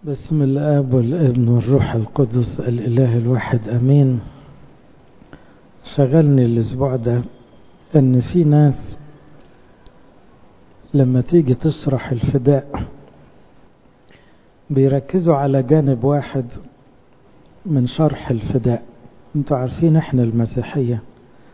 بسم الآب والابن والروح القدس الإله الواحد أمين شغلني الأسبوع ده إن في ناس لما تيجي تشرح الفداء بيركزوا على جانب واحد من شرح الفداء انتوا عارفين احنا المسيحية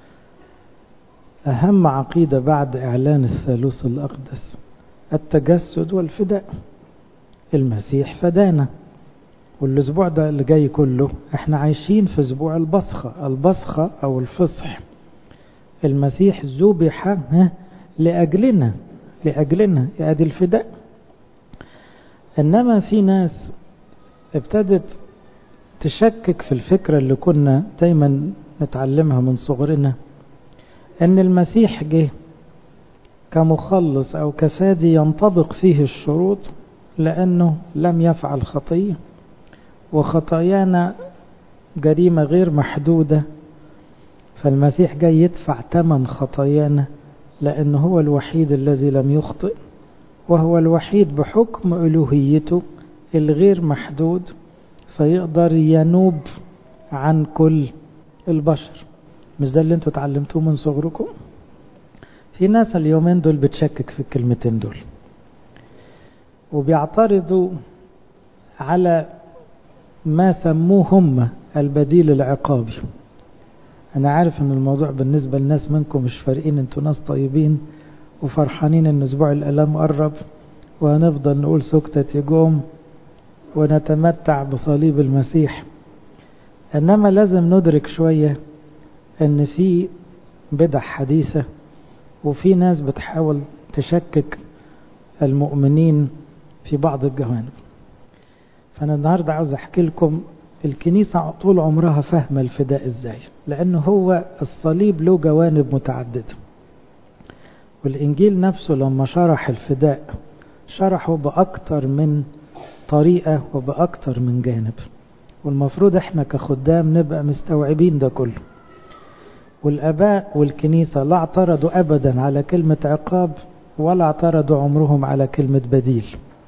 أهم عقيدة بعد إعلان الثالوث الأقدس التجسد والفداء المسيح فدانا والاسبوع ده اللي جاي كله احنا عايشين في اسبوع البصخة البصخة او الفصح المسيح ذبح لأجلنا لأجلنا يا ادي الفداء انما في ناس ابتدت تشكك في الفكرة اللي كنا دايما نتعلمها من صغرنا ان المسيح جه كمخلص او كفادي ينطبق فيه الشروط لأنه لم يفعل خطية وخطايانا جريمة غير محدودة فالمسيح جاي يدفع ثمن خطايانا لأنه هو الوحيد الذي لم يخطئ وهو الوحيد بحكم ألوهيته الغير محدود فيقدر ينوب عن كل البشر مش ده اللي انتوا اتعلمتوه من صغركم في ناس اليومين دول بتشكك في الكلمتين دول وبيعترضوا على ما سموه هم البديل العقابي انا عارف ان الموضوع بالنسبة لناس منكم مش فارقين انتوا ناس طيبين وفرحانين ان اسبوع الالام قرب وهنفضل نقول سكتة يجوم ونتمتع بصليب المسيح انما لازم ندرك شوية ان في بدع حديثة وفي ناس بتحاول تشكك المؤمنين في بعض الجوانب فأنا النهاردة عاوز أحكي لكم الكنيسة طول عمرها فاهمة الفداء إزاي لأنه هو الصليب له جوانب متعددة والإنجيل نفسه لما شرح الفداء شرحه بأكتر من طريقة وبأكتر من جانب والمفروض احنا كخدام نبقى مستوعبين ده كله والآباء والكنيسة لا اعترضوا أبدا على كلمة عقاب ولا اعترضوا عمرهم على كلمة بديل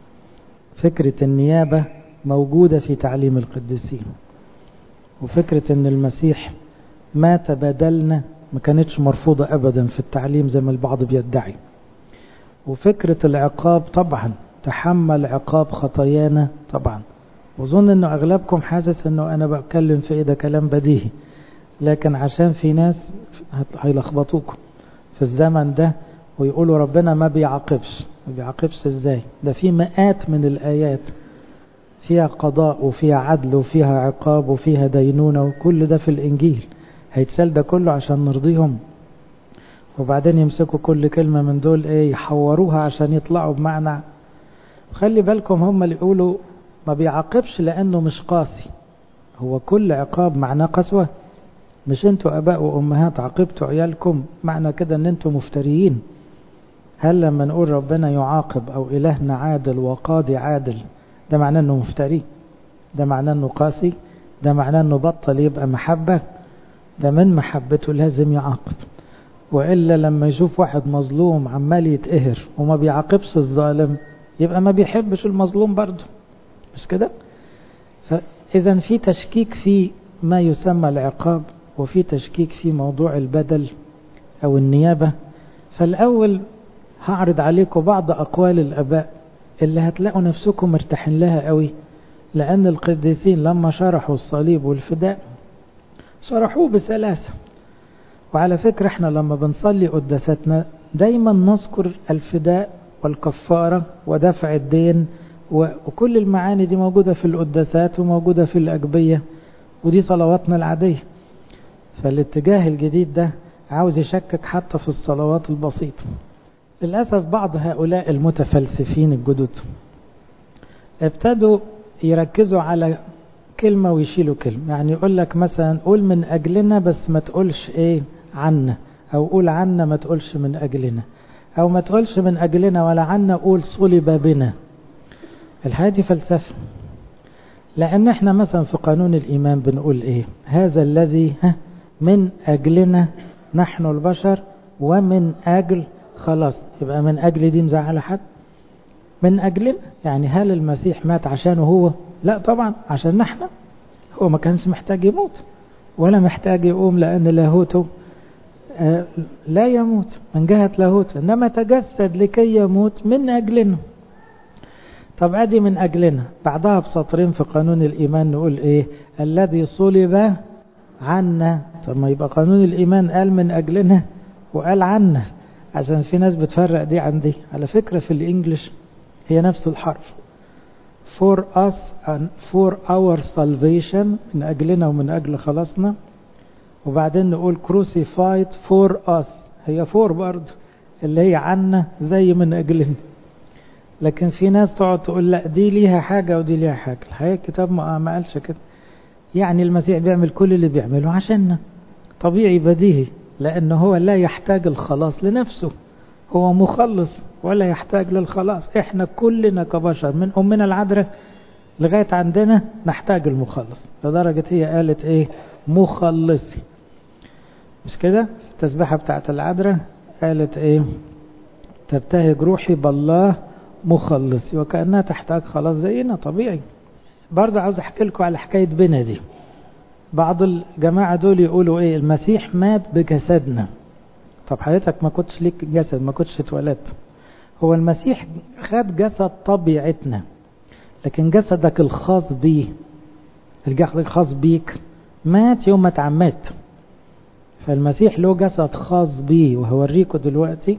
فكرة النيابة موجودة في تعليم القديسين وفكرة ان المسيح مات بدلنا ما كانتش مرفوضة ابدا في التعليم زي ما البعض بيدعي وفكرة العقاب طبعا تحمل عقاب خطايانا طبعا وظن انه اغلبكم حاسس انه انا بتكلم في ايه ده كلام بديهي لكن عشان في ناس هيلخبطوكم في الزمن ده ويقولوا ربنا ما بيعاقبش ما بيعاقبش ازاي ده في مئات من الآيات فيها قضاء وفيها عدل وفيها عقاب وفيها دينونة وكل ده في الإنجيل هيتسال ده كله عشان نرضيهم وبعدين يمسكوا كل كلمة من دول ايه يحوروها عشان يطلعوا بمعنى خلي بالكم هم اللي يقولوا ما بيعاقبش لأنه مش قاسي هو كل عقاب معناه قسوة مش انتوا اباء وامهات عاقبتوا عيالكم معنى كده ان انتوا مفتريين هل لما نقول ربنا يعاقب او الهنا عادل وقاضي عادل ده معناه انه مفتري ده معناه انه قاسي ده معناه انه بطل يبقى محبة ده من محبته لازم يعاقب وإلا لما يشوف واحد مظلوم عمال يتقهر وما بيعاقبش الظالم يبقى ما بيحبش المظلوم برضه مش كده فإذا في تشكيك في ما يسمى العقاب وفي تشكيك في موضوع البدل أو النيابة فالأول هعرض عليكم بعض أقوال الأباء اللي هتلاقوا نفسكم مرتاحين لها قوي لأن القديسين لما شرحوا الصليب والفداء شرحوه بسلاسة وعلى فكرة احنا لما بنصلي قداستنا دايما نذكر الفداء والكفارة ودفع الدين وكل المعاني دي موجودة في القداسات وموجودة في الأجبية ودي صلواتنا العادية فالاتجاه الجديد ده عاوز يشكك حتى في الصلوات البسيطة للأسف بعض هؤلاء المتفلسفين الجدد ابتدوا يركزوا على كلمة ويشيلوا كلمة يعني يقول لك مثلا قول من أجلنا بس ما تقولش إيه عنا أو قول عنا ما تقولش من أجلنا أو ما تقولش من أجلنا ولا عنا قول صلب بنا الحياة دي فلسفة لأن احنا مثلا في قانون الإيمان بنقول إيه هذا الذي من أجلنا نحن البشر ومن أجل خلاص يبقى من أجل دي مزعل حد من أجلنا يعني هل المسيح مات عشانه هو لا طبعا عشان احنا هو ما كانش محتاج يموت ولا محتاج يقوم لأن لاهوته لا يموت من جهة لاهوت إنما تجسد لكي يموت من أجلنا طب أدي من أجلنا بعدها بسطرين في قانون الإيمان نقول إيه الذي صلب عنا طب ما يبقى قانون الإيمان قال من أجلنا وقال عنا عشان في ناس بتفرق دي عن دي على فكرة في الإنجليش هي نفس الحرف for us and for our salvation من أجلنا ومن أجل خلاصنا وبعدين نقول crucified for us هي for برضه اللي هي عنا زي من أجلنا لكن في ناس تقعد تقول لا دي ليها حاجة ودي ليها حاجة الحقيقة الكتاب ما قالش كده يعني المسيح بيعمل كل اللي بيعمله عشاننا طبيعي بديهي لأنه هو لا يحتاج الخلاص لنفسه هو مخلص ولا يحتاج للخلاص احنا كلنا كبشر من أمنا العذراء لغاية عندنا نحتاج المخلص لدرجة هي قالت ايه مخلصي مش كده التسبيحة بتاعت العذراء قالت ايه تبتهج روحي بالله مخلصي وكأنها تحتاج خلاص زينا طبيعي برضه عاوز احكي لكم على حكاية بنا دي بعض الجماعة دول يقولوا ايه المسيح مات بجسدنا طب حضرتك ما كنتش ليك جسد ما كنتش اتولدت هو المسيح خد جسد طبيعتنا لكن جسدك الخاص بيه الجسد الخاص بيك مات يوم ما اتعمدت فالمسيح له جسد خاص بيه وهوريكم دلوقتي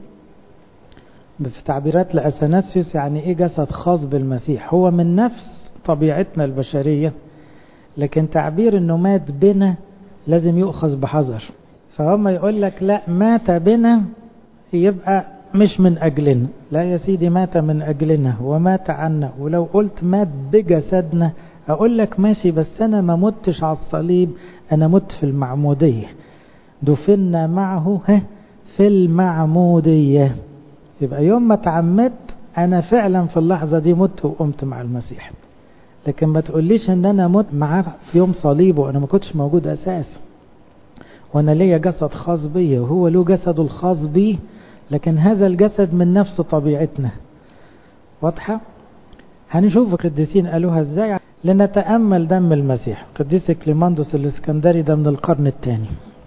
في تعبيرات لأثناسيوس يعني ايه جسد خاص بالمسيح هو من نفس طبيعتنا البشرية لكن تعبير انه مات بنا لازم يؤخذ بحذر فهم يقول لك لا مات بنا يبقى مش من أجلنا لا يا سيدي مات من أجلنا ومات عنا ولو قلت مات بجسدنا أقول لك ماشي بس أنا ما متش على الصليب أنا مت في المعمودية دفنا معه في المعمودية يبقى يوم ما تعمدت أنا فعلا في اللحظة دي مت وقمت مع المسيح لكن ما تقوليش ان انا مت معاه في يوم صليبه انا ما كنتش موجود اساسا وانا ليا جسد خاص بيا وهو له جسده الخاص بيه لكن هذا الجسد من نفس طبيعتنا واضحة هنشوف القديسين قالوها ازاي لنتأمل دم المسيح قديس كليماندوس الاسكندري ده من القرن الثاني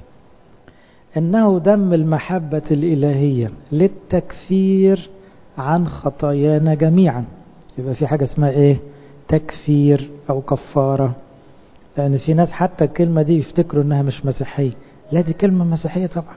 انه دم المحبة الالهية للتكفير عن خطايانا جميعا يبقى في حاجة اسمها ايه تكفير او كفارة لان في ناس حتى الكلمة دي يفتكروا انها مش مسيحية لا دي كلمة مسيحية طبعا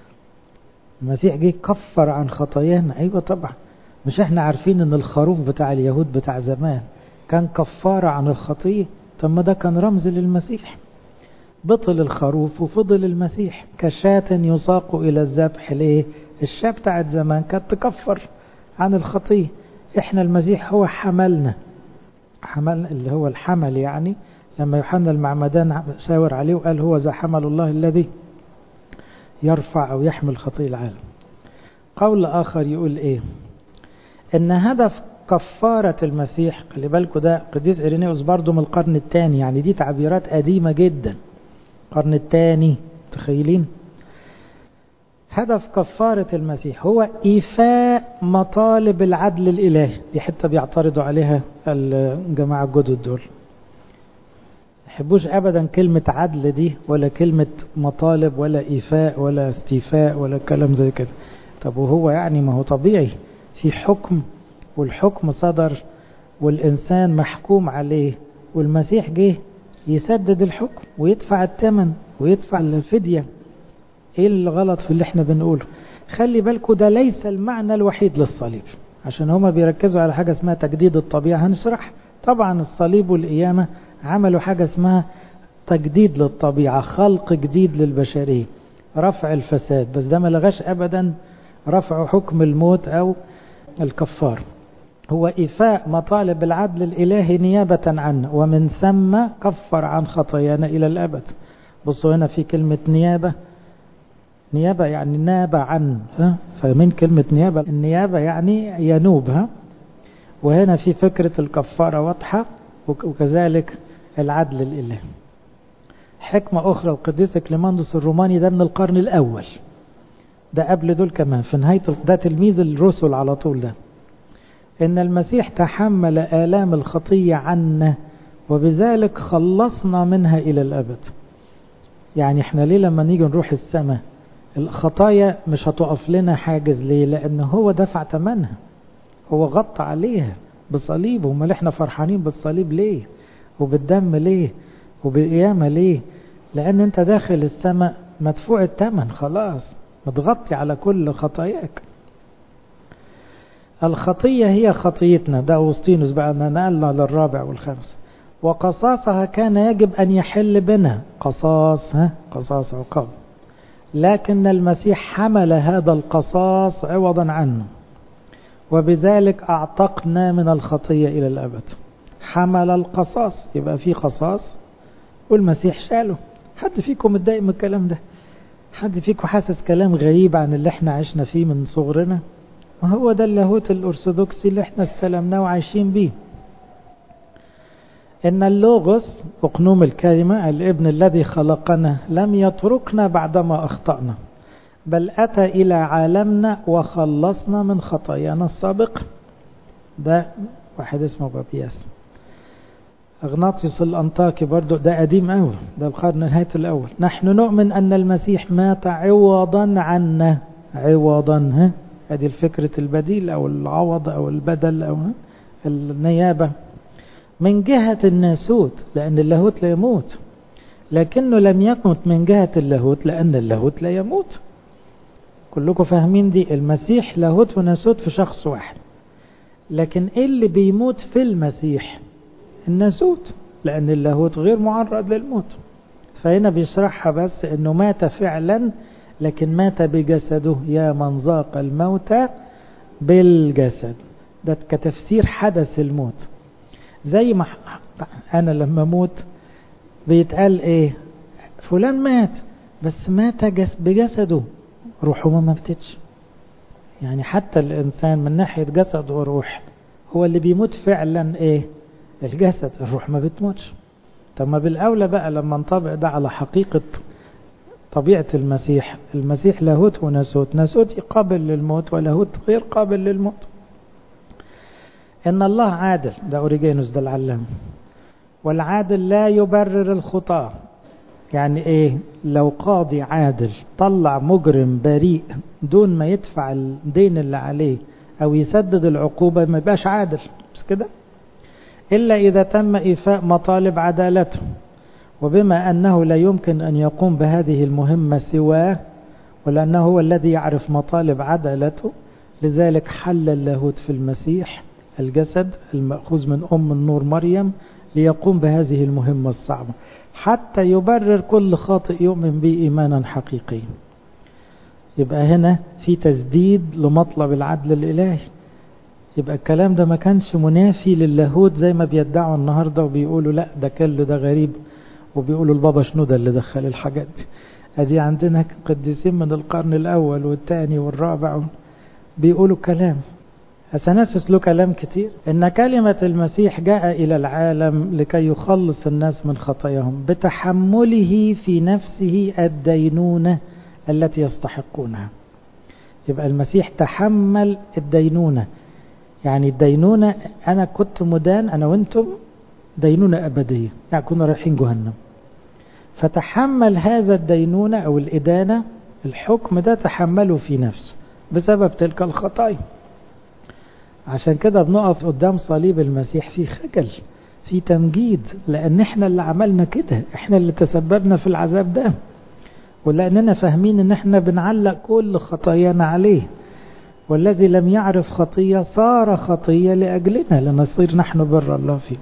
المسيح جه كفر عن خطايانا ايوه طبعا مش احنا عارفين ان الخروف بتاع اليهود بتاع زمان كان كفارة عن الخطية طب ما ده كان رمز للمسيح بطل الخروف وفضل المسيح كشاة يساق إلى الذبح ليه الشاة بتاعت زمان كانت تكفر عن الخطية احنا المسيح هو حملنا حمل اللي هو الحمل يعني لما يوحنا المعمدان شاور عليه وقال هو ذا حمل الله الذي يرفع أو يحمل خطية العالم قول آخر يقول إيه إن هدف كفارة المسيح خلي بالكم ده قديس إيرينيوس برضه من القرن الثاني يعني دي تعبيرات قديمة جدا القرن الثاني تخيلين هدف كفارة المسيح هو إيفاء مطالب العدل الإلهي دي حتة بيعترضوا عليها الجماعة الجدد دول يحبوش أبدا كلمة عدل دي ولا كلمة مطالب ولا إيفاء ولا استيفاء ولا كلام زي كده طب وهو يعني ما هو طبيعي في حكم والحكم صدر والإنسان محكوم عليه والمسيح جه يسدد الحكم ويدفع الثمن ويدفع الفدية ايه الغلط في اللي احنا بنقوله خلي بالكم ده ليس المعنى الوحيد للصليب عشان هما بيركزوا على حاجة اسمها تجديد الطبيعة هنشرح طبعا الصليب والقيامة عملوا حاجة اسمها تجديد للطبيعة خلق جديد للبشرية رفع الفساد بس ده ما لغاش ابدا رفع حكم الموت او الكفار هو إيفاء مطالب العدل الإلهي نيابة عنه ومن ثم كفر عن خطايانا إلى الأبد بصوا هنا في كلمة نيابة نيابة يعني ناب عن فمن كلمة نيابة النيابة يعني ينوب ها وهنا في فكرة الكفارة واضحة وكذلك العدل الإلهي حكمة أخرى القديس كليماندوس الروماني ده من القرن الأول ده قبل دول كمان في نهاية ده تلميذ الرسل على طول ده إن المسيح تحمل آلام الخطية عنا وبذلك خلصنا منها إلى الأبد يعني احنا ليه لما نيجي نروح السماء الخطايا مش هتقف لنا حاجز ليه لأن هو دفع ثمنها هو غطى عليها بصليبه امال احنا فرحانين بالصليب ليه وبالدم ليه وبالقيامة ليه لأن أنت داخل السماء مدفوع الثمن خلاص متغطي على كل خطاياك الخطية هي خطيتنا ده أوسطينوس بقى نقلنا للرابع والخامس وقصاصها كان يجب أن يحل بنا قصاص ها قصاص عقاب لكن المسيح حمل هذا القصاص عوضا عنه وبذلك أعتقنا من الخطية إلى الأبد حمل القصاص يبقى في قصاص والمسيح شاله حد فيكم متضايق من الكلام ده حد فيكم حاسس كلام غريب عن اللي احنا عشنا فيه من صغرنا وهو ده اللاهوت الأرثوذكسي اللي احنا استلمناه وعايشين بيه إن اللوغوس أقنوم الكلمة الابن الذي خلقنا لم يتركنا بعدما أخطأنا بل أتى إلى عالمنا وخلصنا من خطايانا السابقة ده واحد اسمه بابياس أغناطيوس الأنطاكي برضو ده قديم أوي ده القرن نهاية الأول نحن نؤمن أن المسيح مات عوضا عنا عوضا ها هذه الفكرة البديل أو العوض أو البدل أو النيابة من جهة الناسوت لأن اللاهوت لا يموت لكنه لم يمت من جهة اللاهوت لأن اللاهوت لا يموت كلكم فاهمين دي المسيح لاهوت وناسوت في شخص واحد لكن ايه اللي بيموت في المسيح الناسوت لأن اللاهوت غير معرض للموت فهنا بيشرحها بس انه مات فعلا لكن مات بجسده يا من ذاق الموت بالجسد ده كتفسير حدث الموت زي ما انا لما اموت بيتقال ايه فلان مات بس مات جس بجسده روحه ما ماتتش يعني حتى الانسان من ناحيه جسد وروح هو اللي بيموت فعلا ايه الجسد الروح ما بتموتش طب ما بالاولى بقى لما نطبق ده على حقيقه طبيعه المسيح المسيح لاهوت وناسوت ناسوت قابل للموت ولاهوت غير قابل للموت ان الله عادل ده اوريجينوس ده العلام والعادل لا يبرر الخطاه يعني ايه لو قاضي عادل طلع مجرم بريء دون ما يدفع الدين اللي عليه او يسدد العقوبة ما يبقاش عادل بس كده الا اذا تم ايفاء مطالب عدالته وبما انه لا يمكن ان يقوم بهذه المهمة سواه ولانه هو الذي يعرف مطالب عدالته لذلك حل اللاهوت في المسيح الجسد المأخوذ من ام النور مريم ليقوم بهذه المهمة الصعبة حتى يبرر كل خاطئ يؤمن به إيمانا حقيقيا يبقى هنا في تسديد لمطلب العدل الإلهي يبقى الكلام ده ما كانش منافي للاهوت زي ما بيدعوا النهاردة وبيقولوا لا ده كل ده غريب وبيقولوا البابا شنودة اللي دخل الحاجات دي ادي عندنا قديسين من القرن الأول والثاني والرابع بيقولوا كلام أثناسس له كلام كتير إن كلمة المسيح جاء إلى العالم لكي يخلص الناس من خطاياهم بتحمله في نفسه الدينونة التي يستحقونها يبقى المسيح تحمل الدينونة يعني الدينونة أنا كنت مدان أنا وأنتم دينونة أبدية يعني كنا رايحين جهنم فتحمل هذا الدينونة أو الإدانة الحكم ده تحمله في نفسه بسبب تلك الخطايا عشان كده بنقف قدام صليب المسيح في خجل في تمجيد لان احنا اللي عملنا كده احنا اللي تسببنا في العذاب ده ولاننا فاهمين ان احنا بنعلق كل خطايانا عليه والذي لم يعرف خطية صار خطية لأجلنا لنصير نحن بر الله فيه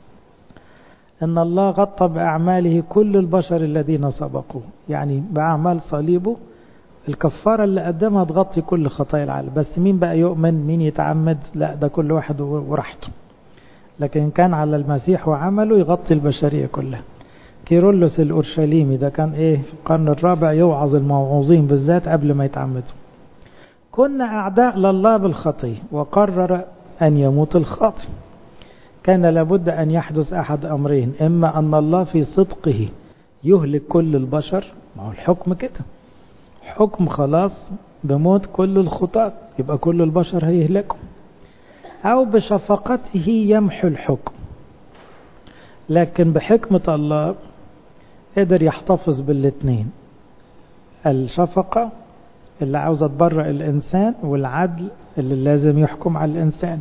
إن الله غطى بأعماله كل البشر الذين سبقوه يعني بأعمال صليبه الكفارة اللي قدمها تغطي كل خطايا العالم بس مين بقى يؤمن مين يتعمد لا ده كل واحد وراحته لكن كان على المسيح وعمله يغطي البشرية كلها كيرلس الأورشليمي ده كان ايه في القرن الرابع يوعظ الموعوظين بالذات قبل ما يتعمدوا كنا أعداء لله بالخطية وقرر أن يموت الخاطئ كان لابد أن يحدث أحد أمرين إما أن الله في صدقه يهلك كل البشر ما هو الحكم كده حكم خلاص بموت كل الخطاة يبقى كل البشر هيهلكوا أو بشفقته يمحو الحكم لكن بحكمة الله قدر يحتفظ بالاثنين الشفقة اللي عاوزة تبرأ الإنسان والعدل اللي لازم يحكم على الإنسان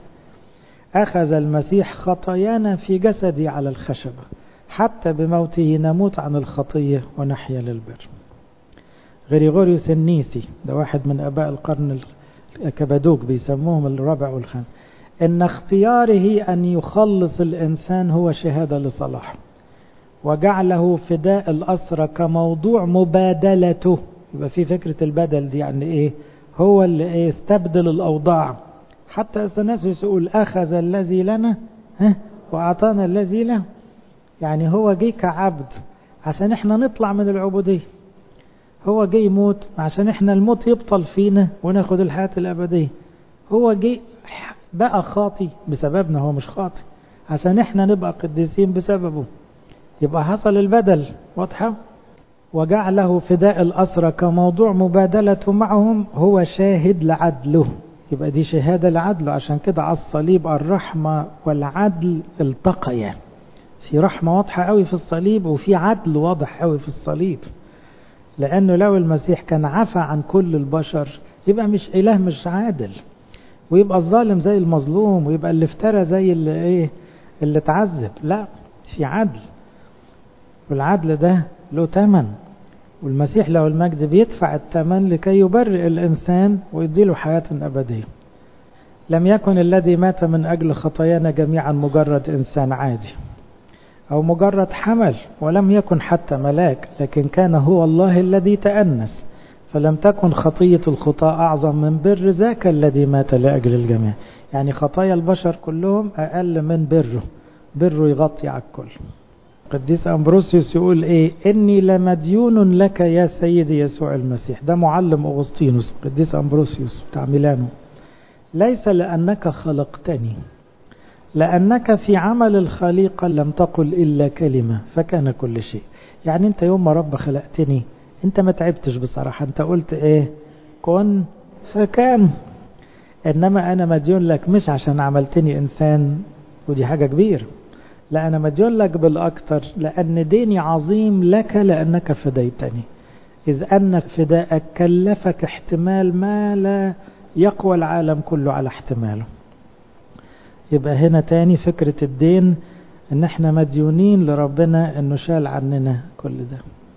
أخذ المسيح خطايانا في جسدي على الخشبة حتى بموته نموت عن الخطية ونحيا للبر غريغوريوس النيسي ده واحد من أباء القرن الكبادوك بيسموهم الرابع والخامس إن اختياره أن يخلص الإنسان هو شهادة لصلاحه وجعله فداء الأسرى كموضوع مبادلته يبقى في فكرة البدل دي يعني إيه هو اللي إيه استبدل الأوضاع حتى أثناسيوس يقول أخذ الذي لنا ها وأعطانا الذي له يعني هو جه كعبد عشان احنا نطلع من العبودية هو جه يموت عشان احنا الموت يبطل فينا وناخد الحياة الأبدية هو جه بقى خاطي بسببنا هو مش خاطي عشان احنا نبقى قديسين بسببه يبقى حصل البدل واضحة وجعله فداء الأسرى كموضوع مبادلته معهم هو شاهد لعدله يبقى دي شهادة لعدله عشان كده على الصليب الرحمة والعدل التقيا في رحمة واضحة قوي في الصليب وفي عدل واضح قوي في الصليب لأنه لو المسيح كان عفى عن كل البشر يبقى مش إله مش عادل ويبقى الظالم زي المظلوم ويبقى اللي افترى زي اللي ايه اللي اتعذب لا في عدل والعدل ده له تمن والمسيح له المجد بيدفع الثمن لكي يبرئ الإنسان ويديله حياة أبدية لم يكن الذي مات من أجل خطايانا جميعا مجرد إنسان عادي أو مجرد حمل ولم يكن حتى ملاك لكن كان هو الله الذي تأنس فلم تكن خطية الخطاء أعظم من بر ذاك الذي مات لأجل الجميع يعني خطايا البشر كلهم أقل من بره بره يغطي على الكل قديس أمبروسيوس يقول إيه إني لمديون لك يا سيدي يسوع المسيح ده معلم أغسطينوس قديس أمبروسيوس بتاع ميلانو ليس لأنك خلقتني لأنك في عمل الخليقة لم تقل إلا كلمة فكان كل شيء يعني أنت يوم ما رب خلقتني أنت ما تعبتش بصراحة أنت قلت إيه كن فكان إنما أنا مديون لك مش عشان عملتني إنسان ودي حاجة كبيرة لا أنا مديون لك بالأكثر لأن ديني عظيم لك لأنك فديتني إذ أن فداءك كلفك احتمال ما لا يقوى العالم كله على احتماله يبقى هنا تاني فكرة الدين ان احنا مديونين لربنا انه شال عننا كل ده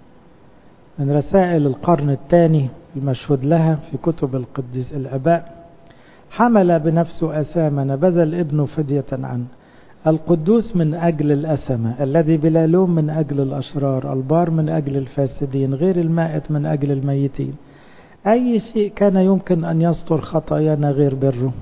من رسائل القرن الثاني المشهود لها في كتب القديس الاباء حمل بنفسه اثامنا بذل ابنه فدية عنه القدوس من أجل الأثمة الذي بلا لوم من أجل الأشرار البار من أجل الفاسدين غير المائت من أجل الميتين أي شيء كان يمكن أن يستر خطايانا غير بره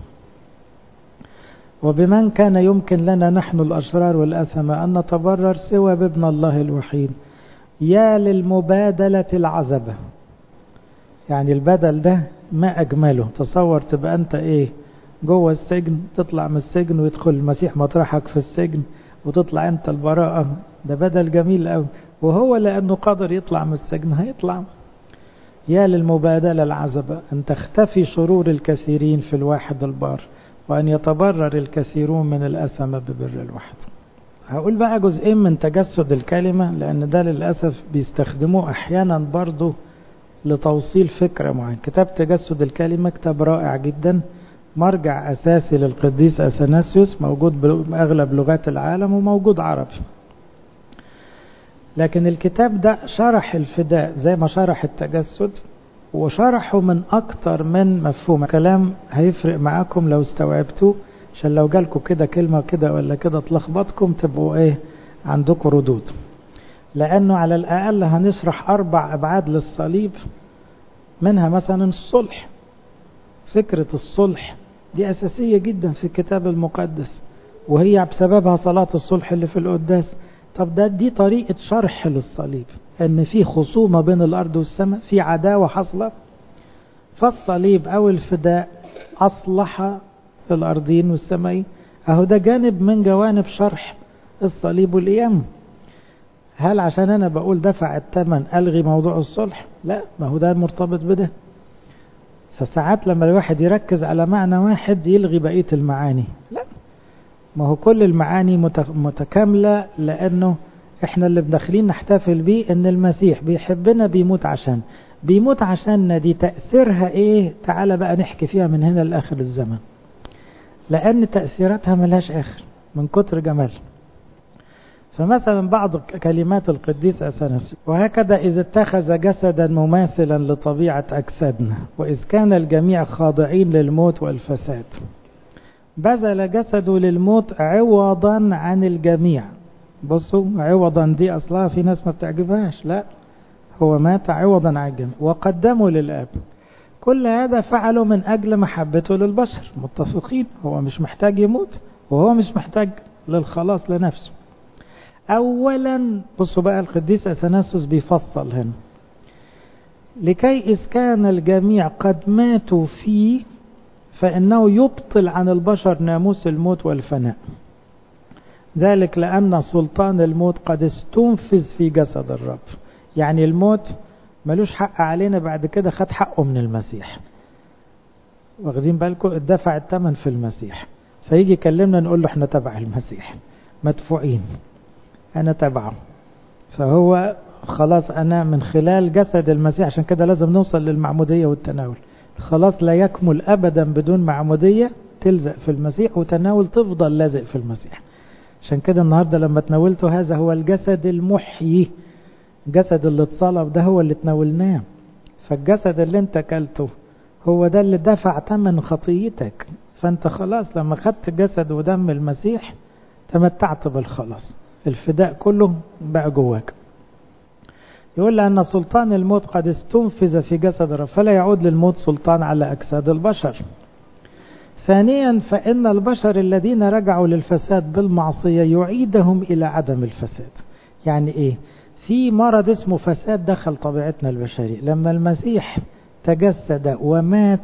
وبمن كان يمكن لنا نحن الأشرار والأثمة أن نتبرر سوى بابن الله الوحيد يا للمبادلة العزبة يعني البدل ده ما أجمله تصور تبقى أنت إيه جوه السجن تطلع من السجن ويدخل المسيح مطرحك في السجن وتطلع أنت البراءة ده بدل جميل قوي وهو لأنه قادر يطلع من السجن هيطلع يا للمبادلة العزبة أن تختفي شرور الكثيرين في الواحد البار وأن يتبرر الكثيرون من الأثم ببر الواحد هقول بقى جزئين من تجسد الكلمة لأن ده للأسف بيستخدموه أحيانا برضو لتوصيل فكرة معينة كتاب تجسد الكلمة كتاب رائع جدا مرجع أساسي للقديس أثناسيوس موجود بأغلب لغات العالم وموجود عربي لكن الكتاب ده شرح الفداء زي ما شرح التجسد وشرحه من أكتر من مفهوم كلام هيفرق معاكم لو استوعبتوه عشان لو جالكم كده كلمة كده ولا كده تلخبطكم تبقوا ايه عندكم ردود لأنه على الأقل هنشرح أربع أبعاد للصليب منها مثلا الصلح فكرة الصلح دي أساسية جدا في الكتاب المقدس وهي بسببها صلاة الصلح اللي في القداس طب ده دي طريقة شرح للصليب ان في خصومة بين الارض والسماء في عداوة حصلت فالصليب او الفداء اصلح الارضين والسماء اهو ده جانب من جوانب شرح الصليب والقيام هل عشان انا بقول دفع الثمن الغي موضوع الصلح لا ما هو ده مرتبط بده فساعات لما الواحد يركز على معنى واحد يلغي بقية المعاني لا ما هو كل المعاني متكاملة لأنه احنا اللي بداخلين نحتفل بيه ان المسيح بيحبنا بيموت عشان بيموت عشاننا دي تأثيرها ايه تعال بقى نحكي فيها من هنا لآخر الزمن لأن تأثيراتها ملهاش آخر من كتر جمال فمثلا بعض كلمات القديس أثناس وهكذا إذا اتخذ جسدا مماثلا لطبيعة أجسادنا وإذ كان الجميع خاضعين للموت والفساد بذل جسده للموت عوضا عن الجميع بصوا عوضا دي أصلها في ناس ما بتعجبهاش لا هو مات عوضا عن الجميع وقدمه للآب كل هذا فعله من أجل محبته للبشر متفقين هو مش محتاج يموت وهو مش محتاج للخلاص لنفسه أولا بصوا بقى القديس أثناسوس بيفصل هنا لكي إذ كان الجميع قد ماتوا فيه فإنه يبطل عن البشر ناموس الموت والفناء ذلك لأن سلطان الموت قد استنفذ في جسد الرب يعني الموت ملوش حق علينا بعد كده خد حقه من المسيح واخدين بالكم اتدفع الثمن في المسيح فيجي يكلمنا نقول له احنا تبع المسيح مدفوعين انا تبعه فهو خلاص انا من خلال جسد المسيح عشان كده لازم نوصل للمعمودية والتناول خلاص لا يكمل ابدا بدون معمودية تلزق في المسيح وتناول تفضل لازق في المسيح عشان كده النهاردة لما تناولته هذا هو الجسد المحيي الجسد اللي اتصلب ده هو اللي تناولناه فالجسد اللي انت اكلته هو ده اللي دفع ثمن خطيتك فانت خلاص لما خدت جسد ودم المسيح تمتعت بالخلاص الفداء كله بقى جواك يقول لأن سلطان الموت قد استنفذ في جسد الرب فلا يعود للموت سلطان على أجساد البشر ثانيا فإن البشر الذين رجعوا للفساد بالمعصية يعيدهم إلى عدم الفساد يعني إيه في مرض اسمه فساد دخل طبيعتنا البشرية لما المسيح تجسد ومات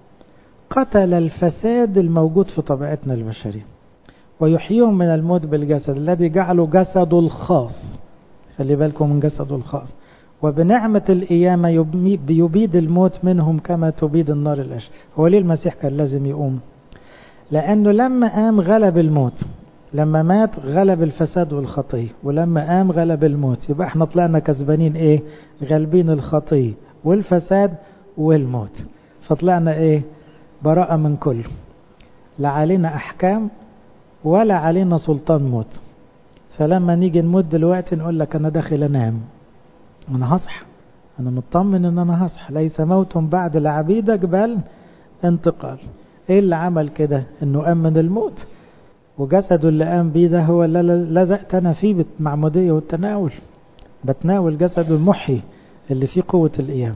قتل الفساد الموجود في طبيعتنا البشرية ويحييهم من الموت بالجسد الذي جعله جسده الخاص خلي بالكم من جسده الخاص وبنعمة القيامة يبيد الموت منهم كما تبيد النار الأشهر هو ليه المسيح كان لازم يقوم لأنه لما قام غلب الموت لما مات غلب الفساد والخطية ولما قام غلب الموت يبقى احنا طلعنا كسبانين ايه غالبين الخطية والفساد والموت فطلعنا ايه براءة من كله لا علينا احكام ولا علينا سلطان موت فلما نيجي نموت دلوقتي نقول لك انا داخل انام انا هصحى انا مطمن ان انا هصحى ليس موت بعد لعبيدك بل انتقال ايه اللي عمل كده انه قام من الموت وجسده اللي قام بيه ده هو اللي لزقت انا فيه بالمعمودية والتناول بتناول جسده المحي اللي فيه قوة القيام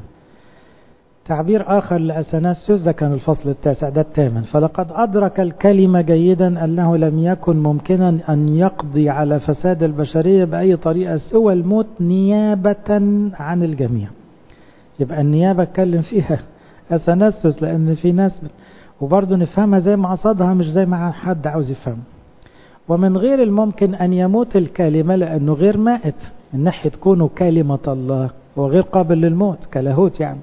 تعبير آخر لأثناسيوس ده كان الفصل التاسع ده الثامن فلقد أدرك الكلمة جيدا أنه لم يكن ممكنا أن يقضي على فساد البشرية بأي طريقة سوى الموت نيابة عن الجميع يبقى النيابة اتكلم فيها أثناسيوس لأن في ناس وبرضه نفهمها زي ما قصدها مش زي ما حد عاوز يفهم ومن غير الممكن أن يموت الكلمة لأنه غير مائت من ناحية كونه كلمة الله وغير قابل للموت كلاهوت يعني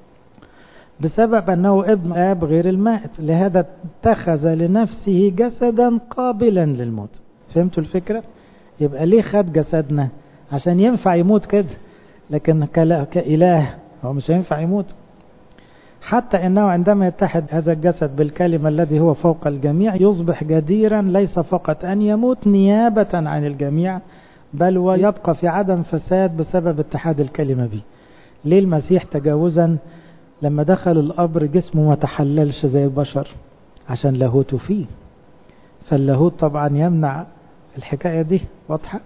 بسبب أنه ابن آب غير المائت لهذا اتخذ لنفسه جسدا قابلا للموت فهمتوا الفكرة؟ يبقى ليه خد جسدنا عشان ينفع يموت كده لكن كإله هو مش هينفع يموت حتى انه عندما يتحد هذا الجسد بالكلمة الذي هو فوق الجميع يصبح جديرا ليس فقط ان يموت نيابة عن الجميع بل ويبقى في عدم فساد بسبب اتحاد الكلمة به ليه المسيح تجاوزا لما دخل القبر جسمه ما تحللش زي البشر عشان لاهوته فيه فاللاهوت طبعا يمنع الحكاية دي واضحة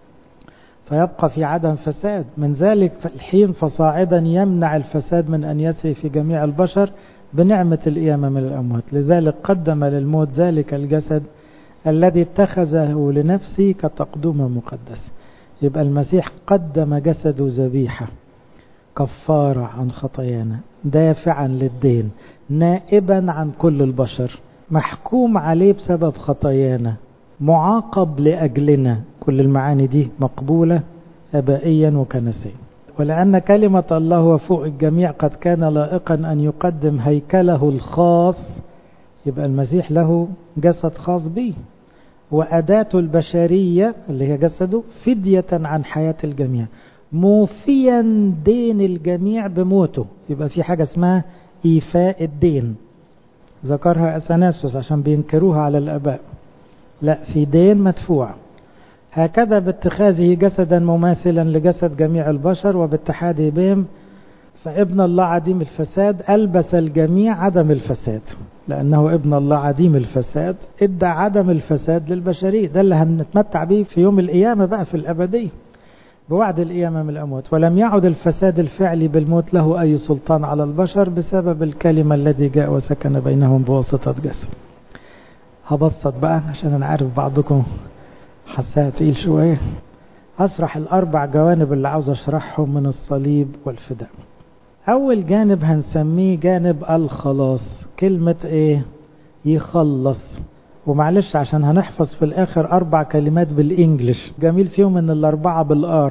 فيبقى في عدم فساد من ذلك الحين فصاعدا يمنع الفساد من أن يسري في جميع البشر بنعمة القيامة من الأموات لذلك قدم للموت ذلك الجسد الذي اتخذه لنفسه كتقدمة مقدسة يبقى المسيح قدم جسده ذبيحة كفارة عن خطايانا دافعا للدين نائبا عن كل البشر محكوم عليه بسبب خطايانا معاقب لأجلنا كل المعاني دي مقبولة أبائيا وكنسيا ولأن كلمة الله هو فوق الجميع قد كان لائقا أن يقدم هيكله الخاص يبقى المسيح له جسد خاص به وأداته البشرية اللي هي جسده فدية عن حياة الجميع موفيا دين الجميع بموته يبقى في حاجة اسمها إيفاء الدين ذكرها أثناسوس عشان بينكروها على الآباء لا في دين مدفوع هكذا باتخاذه جسدا مماثلا لجسد جميع البشر وباتحاده بهم فابن الله عديم الفساد ألبس الجميع عدم الفساد لأنه ابن الله عديم الفساد ادى عدم الفساد للبشرية ده اللي هنتمتع به في يوم القيامة بقى في الأبدية بوعد القيامة من الأموات ولم يعد الفساد الفعلي بالموت له أي سلطان على البشر بسبب الكلمة الذي جاء وسكن بينهم بواسطة جسد هبسط بقى عشان أنا عارف بعضكم حسها تقيل شوية أشرح الأربع جوانب اللي عاوز أشرحهم من الصليب والفداء أول جانب هنسميه جانب الخلاص كلمة إيه يخلص ومعلش عشان هنحفظ في الآخر أربع كلمات بالإنجلش جميل فيهم إن الأربعة بالآر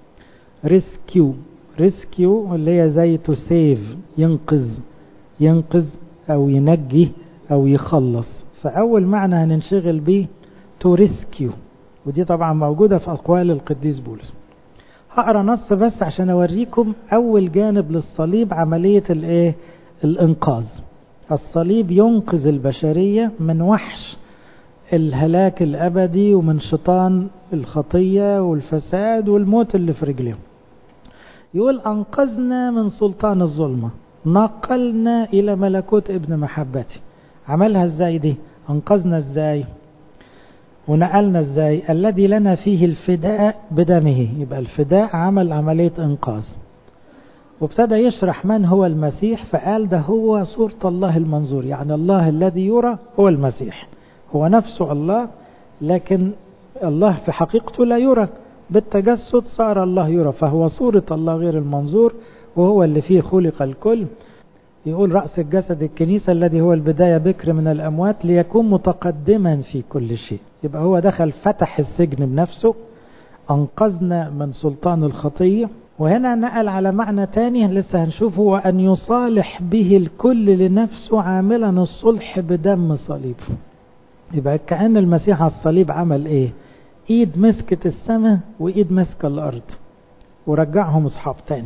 ريسكيو ريسكيو اللي هي زي تو سيف ينقذ ينقذ أو ينجي أو يخلص فأول معنى هننشغل بيه تو ريسكيو ودي طبعا موجودة في أقوال القديس بولس هقرا نص بس عشان أوريكم أول جانب للصليب عملية الإيه الإنقاذ الصليب ينقذ البشرية من وحش الهلاك الأبدي ومن شيطان الخطية والفساد والموت اللي في رجلهم يقول أنقذنا من سلطان الظلمة نقلنا إلى ملكوت ابن محبتي عملها ازاي دي أنقذنا ازاي ونقلنا ازاي الذي لنا فيه الفداء بدمه يبقى الفداء عمل عملية إنقاذ وابتدى يشرح من هو المسيح فقال ده هو صورة الله المنظور يعني الله الذي يرى هو المسيح هو نفسه الله لكن الله في حقيقته لا يرى بالتجسد صار الله يرى فهو صورة الله غير المنظور وهو اللي فيه خلق الكل يقول رأس الجسد الكنيسة الذي هو البداية بكر من الأموات ليكون متقدما في كل شيء يبقى هو دخل فتح السجن بنفسه أنقذنا من سلطان الخطية وهنا نقل على معنى تاني لسه هنشوفه وأن يصالح به الكل لنفسه عاملا الصلح بدم صليبه يبقى كأن المسيح على الصليب عمل ايه ايد مسكت السماء وايد مسك الارض ورجعهم اصحاب تاني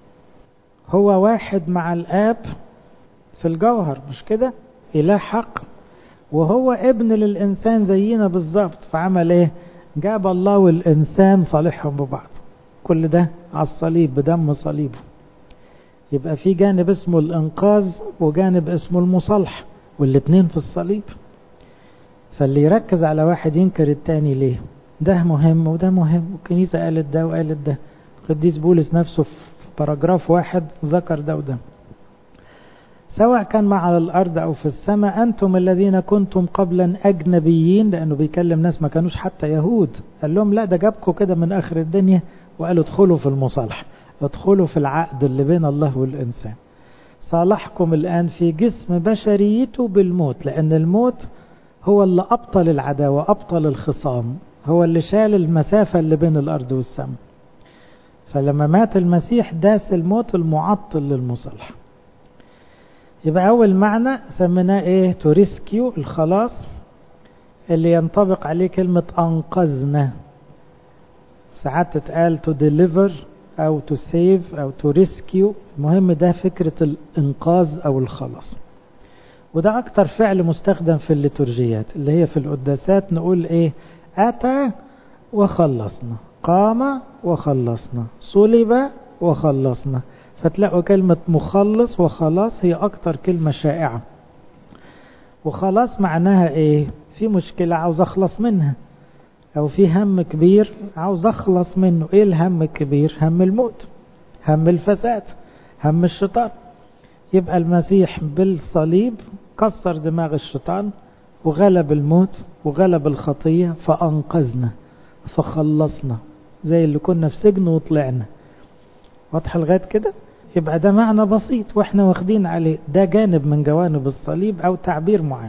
هو واحد مع الاب في الجوهر مش كده اله حق وهو ابن للانسان زينا بالظبط فعمل ايه جاب الله والانسان صالحهم ببعض كل ده على الصليب بدم صليبه يبقى في جانب اسمه الانقاذ وجانب اسمه المصالحه والاتنين في الصليب فاللي يركز على واحد ينكر التاني ليه ده مهم وده مهم والكنيسة قالت ده وقالت ده القديس بولس نفسه في باراجراف واحد ذكر ده وده سواء كان مع على الأرض أو في السماء أنتم الذين كنتم قبلا أجنبيين لأنه بيكلم ناس ما كانوش حتى يهود قال لهم لا ده جابكم كده من آخر الدنيا وقالوا ادخلوا في المصالحة ادخلوا في العقد اللي بين الله والإنسان صالحكم الآن في جسم بشريته بالموت لأن الموت هو اللي أبطل العداوة أبطل الخصام هو اللي شال المسافة اللي بين الأرض والسماء فلما مات المسيح داس الموت المعطل للمصالحة يبقى أول معنى سميناه إيه تو ريسكيو الخلاص اللي ينطبق عليه كلمة أنقذنا ساعات تتقال تو ديليفر أو تو سيف أو تو ريسكيو المهم ده فكرة الإنقاذ أو الخلاص وده أكتر فعل مستخدم في الليتورجيات اللي هي في القداسات نقول إيه أتى وخلصنا قام وخلصنا صلب وخلصنا فتلاقوا كلمة مخلص وخلاص هي أكتر كلمة شائعة وخلاص معناها إيه في مشكلة عاوز أخلص منها أو في هم كبير عاوز أخلص منه إيه الهم الكبير هم الموت هم الفساد هم الشيطان يبقى المسيح بالصليب كسر دماغ الشيطان وغلب الموت وغلب الخطية فأنقذنا فخلصنا زي اللي كنا في سجن وطلعنا واضحة لغاية كده يبقى ده معنى بسيط واحنا واخدين عليه ده جانب من جوانب الصليب او تعبير معين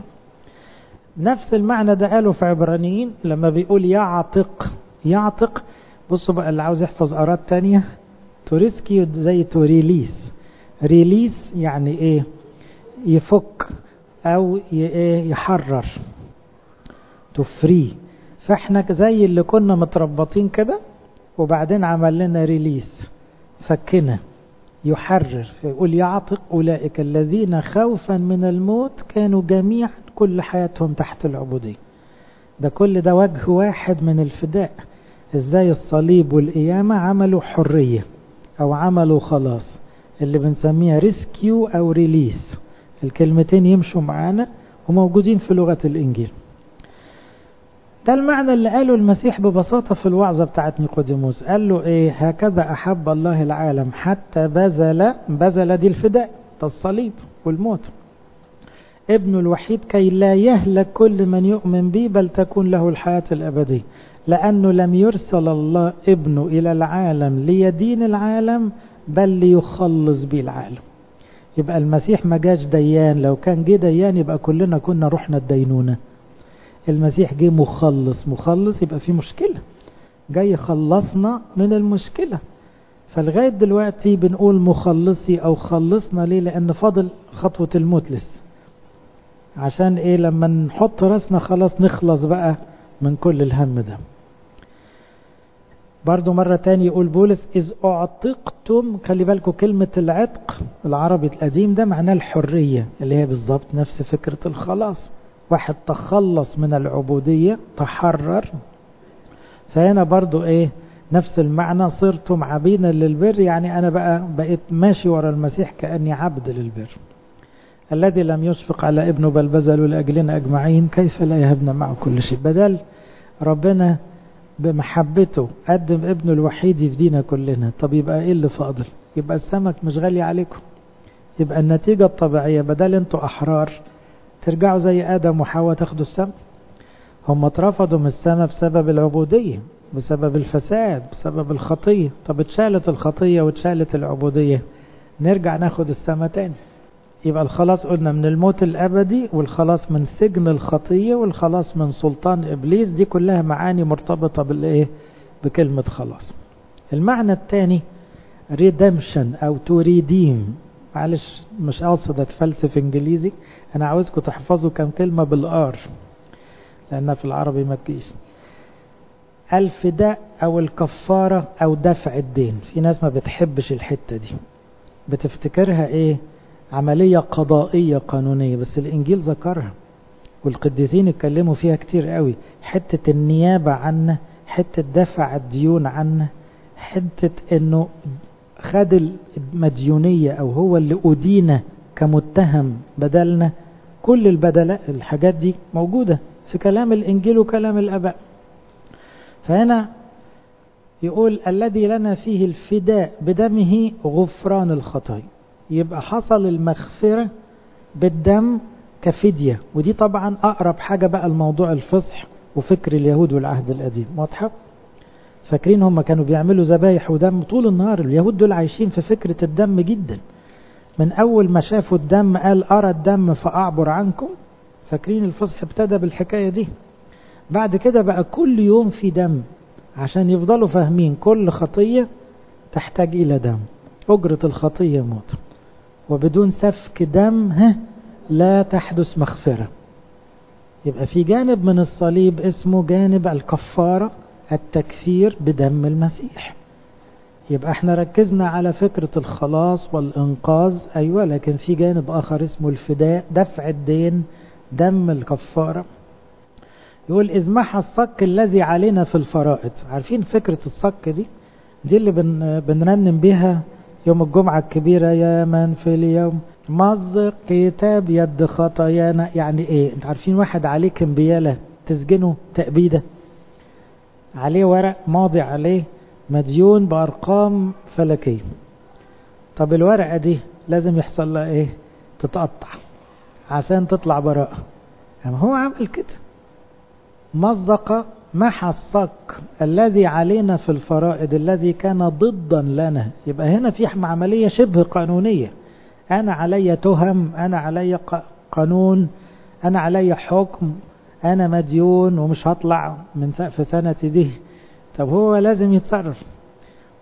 نفس المعنى ده قاله في عبرانيين لما بيقول يعتق يعتق بصوا بقى اللي عاوز يحفظ آرات تانية تو ريسكيو زي تو ريليس ريليس يعني ايه يفك او ايه يحرر تو فري فاحنا زي اللي كنا متربطين كده وبعدين عمل لنا ريليس فكنا يحرر فيقول يعتق أولئك الذين خوفا من الموت كانوا جميعا كل حياتهم تحت العبودية ده كل ده وجه واحد من الفداء ازاي الصليب والقيامة عملوا حرية او عملوا خلاص اللي بنسميها ريسكيو او ريليس الكلمتين يمشوا معانا وموجودين في لغة الانجيل ده المعنى اللي قاله المسيح ببساطة في الوعظة بتاعت نيقوديموس قال له ايه هكذا احب الله العالم حتى بذل بذل دي الفداء ده الصليب والموت ابنه الوحيد كي لا يهلك كل من يؤمن به بل تكون له الحياة الأبدية لأنه لم يرسل الله ابنه إلى العالم ليدين العالم بل ليخلص به العالم يبقى المسيح ما جاش ديان لو كان جه ديان يبقى كلنا كنا رحنا الدينونه المسيح جه مخلص مخلص يبقى في مشكلة جاي خلصنا من المشكلة فلغاية دلوقتي بنقول مخلصي أو خلصنا ليه لأن فاضل خطوة الموت لسه عشان إيه لما نحط راسنا خلاص نخلص بقى من كل الهم ده برضو مرة تاني يقول بولس إذ أعتقتم خلي بالكم كلمة العتق العربي القديم ده معناه الحرية اللي هي بالظبط نفس فكرة الخلاص واحد تخلص من العبودية تحرر فهنا برضو ايه نفس المعنى صرتم عبيدا للبر يعني انا بقى بقيت ماشي ورا المسيح كأني عبد للبر الذي لم يشفق على ابنه بل بذلوا لأجلنا أجمعين كيف لا يهبنا معه كل شيء بدل ربنا بمحبته قدم ابنه الوحيد يفدينا كلنا طب يبقى ايه اللي فاضل يبقى السمك مش غالي عليكم يبقى النتيجة الطبيعية بدل انتوا أحرار ترجعوا زي آدم وحواء تاخدوا السماء هم اترفضوا من السماء بسبب العبودية بسبب الفساد بسبب الخطية طب اتشالت الخطية واتشالت العبودية نرجع ناخد السماء تاني يبقى الخلاص قلنا من الموت الأبدي والخلاص من سجن الخطية والخلاص من سلطان إبليس دي كلها معاني مرتبطة بالإيه بكلمة خلاص المعنى الثاني redemption أو to redeem معلش مش قاصد اتفلسف انجليزي انا عاوزكم تحفظوا كم كلمة بالار لانها في العربي ما تجيش الفداء او الكفارة او دفع الدين في ناس ما بتحبش الحتة دي بتفتكرها ايه عملية قضائية قانونية بس الانجيل ذكرها والقديسين اتكلموا فيها كتير قوي حتة النيابة عنا حتة دفع الديون عنا حتة انه خد المديونية او هو اللي ادين كمتهم بدلنا كل البدلاء الحاجات دي موجودة في كلام الانجيل وكلام الاباء فهنا يقول الذي لنا فيه الفداء بدمه غفران الخطايا يبقى حصل المغفرة بالدم كفدية ودي طبعا اقرب حاجة بقى الموضوع الفصح وفكر اليهود والعهد القديم واضحة فاكرين هم كانوا بيعملوا ذبايح ودم طول النهار اليهود دول عايشين في فكرة الدم جدا من أول ما شافوا الدم قال أرى الدم فأعبر عنكم فاكرين الفصح ابتدى بالحكاية دي بعد كده بقى كل يوم في دم عشان يفضلوا فاهمين كل خطية تحتاج إلى دم أجرة الخطية موت وبدون سفك دم ها لا تحدث مغفرة يبقى في جانب من الصليب اسمه جانب الكفارة التكفير بدم المسيح يبقى احنا ركزنا على فكرة الخلاص والإنقاذ أيوة لكن في جانب آخر اسمه الفداء دفع الدين دم الكفارة يقول إذ محى الصك الذي علينا في الفرائض عارفين فكرة الصك دي دي اللي بن بنرنم بيها يوم الجمعة الكبيرة يا من في اليوم مزق كتاب يد خطايانا يعني ايه انت عارفين واحد عليه كمبيالة تسجنه تأبيده عليه ورق ماضي عليه مديون بأرقام فلكية طب الورقة دي لازم يحصل لها ايه تتقطع عشان تطلع براءة يعني هو عمل كده مزق محى الصك الذي علينا في الفرائض الذي كان ضدا لنا يبقى هنا في عملية شبه قانونية أنا علي تهم أنا علي قانون أنا علي حكم أنا مديون ومش هطلع من سقف سنتي دي طب هو لازم يتصرف